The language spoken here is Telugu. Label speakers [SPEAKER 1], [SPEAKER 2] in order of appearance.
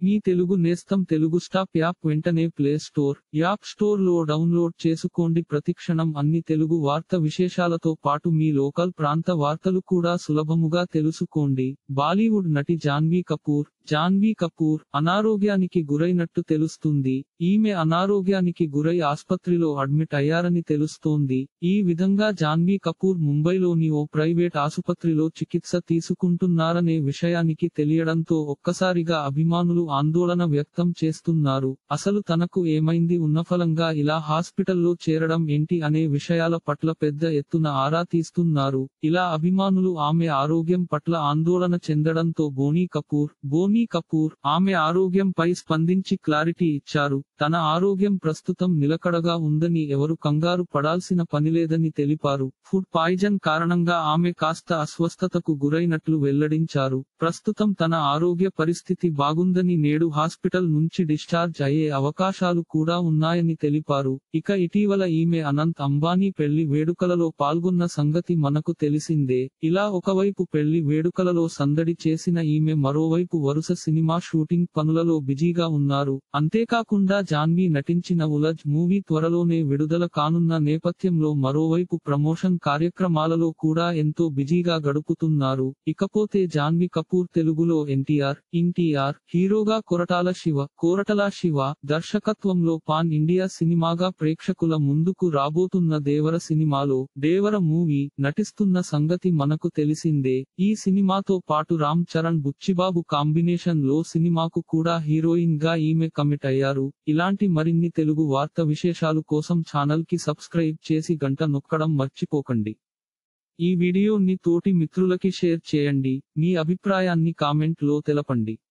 [SPEAKER 1] మీ తెలుగు నేస్తం తెలుగు స్టాప్ యాప్ వెంటనే ప్లే స్టోర్ యాప్ స్టోర్ లో డౌన్లోడ్ చేసుకోండి ప్రతిక్షణం అన్ని తెలుగు వార్త విశేషాలతో పాటు మీ లోకల్ ప్రాంత వార్తలు కూడా సులభముగా తెలుసుకోండి బాలీవుడ్ నటి జాన్వీ కపూర్ జాన్వీ కపూర్ అనారోగ్యానికి గురైనట్టు తెలుస్తుంది ఈమె అనారోగ్యానికి గురై ఆస్పత్రిలో అడ్మిట్ అయ్యారని తెలుస్తోంది ఈ విధంగా జాన్వీ కపూర్ ముంబైలోని ఓ ప్రైవేట్ ఆసుపత్రిలో చికిత్స తీసుకుంటున్నారనే విషయానికి తెలియడంతో ఒక్కసారిగా అభిమానులు ఆందోళన వ్యక్తం చేస్తున్నారు అసలు తనకు ఏమైంది ఉన్నఫలంగా ఇలా హాస్పిటల్లో చేరడం ఏంటి అనే విషయాల పట్ల పెద్ద ఎత్తున ఆరా తీస్తున్నారు ఇలా అభిమానులు ఆమె ఆరోగ్యం పట్ల ఆందోళన చెందడంతో బోనీ కపూర్ బోనీ కపూర్ ఆమె ఆరోగ్యంపై స్పందించి క్లారిటీ ఇచ్చారు తన ఆరోగ్యం ప్రస్తుతం నిలకడగా ఉందని ఎవరు కంగారు పడాల్సిన పనిలేదని తెలిపారు ఫుడ్ పాయిజన్ కారణంగా ఆమె కాస్త అస్వస్థతకు గురైనట్లు వెల్లడించారు ప్రస్తుతం తన ఆరోగ్య పరిస్థితి బాగుందని నేడు హాస్పిటల్ నుంచి డిశ్చార్జ్ అయ్యే అవకాశాలు కూడా ఉన్నాయని తెలిపారు ఇక ఇటీవల ఈమె అనంత్ అంబానీ పెళ్లి వేడుకలలో పాల్గొన్న సంగతి మనకు తెలిసిందే ఇలా ఒకవైపు పెళ్లి వేడుకలలో సందడి చేసిన ఈమె మరోవైపు వరుస సినిమా షూటింగ్ పనులలో బిజీగా ఉన్నారు అంతేకాకుండా జాన్వీ నటించిన ఉలజ్ మూవీ త్వరలోనే విడుదల కానున్న నేపథ్యంలో మరోవైపు ప్రమోషన్ కార్యక్రమాలలో కూడా ఎంతో బిజీగా గడుపుతున్నారు ఇకపోతే జాన్వీ కపూర్ తెలుగులో ఎన్టీఆర్ ఎన్టీఆర్ హీరోగా కొరటాల శివ కోరటల శివ దర్శకత్వంలో పాన్ ఇండియా సినిమాగా ప్రేక్షకుల ముందుకు రాబోతున్న దేవర సినిమాలో దేవర మూవీ నటిస్తున్న సంగతి మనకు తెలిసిందే ఈ సినిమాతో పాటు రామ్ చరణ్ బుచ్చిబాబు కాంబినేషన్ లో సినిమాకు కూడా హీరోయిన్ గా ఈమె కమిట్ అయ్యారు ఇలాంటి మరిన్ని తెలుగు వార్త విశేషాలు కోసం ఛానల్ కి సబ్స్క్రైబ్ చేసి గంట నొక్కడం మర్చిపోకండి ఈ వీడియోని తోటి మిత్రులకి షేర్ చేయండి మీ అభిప్రాయాన్ని కామెంట్ లో తెలపండి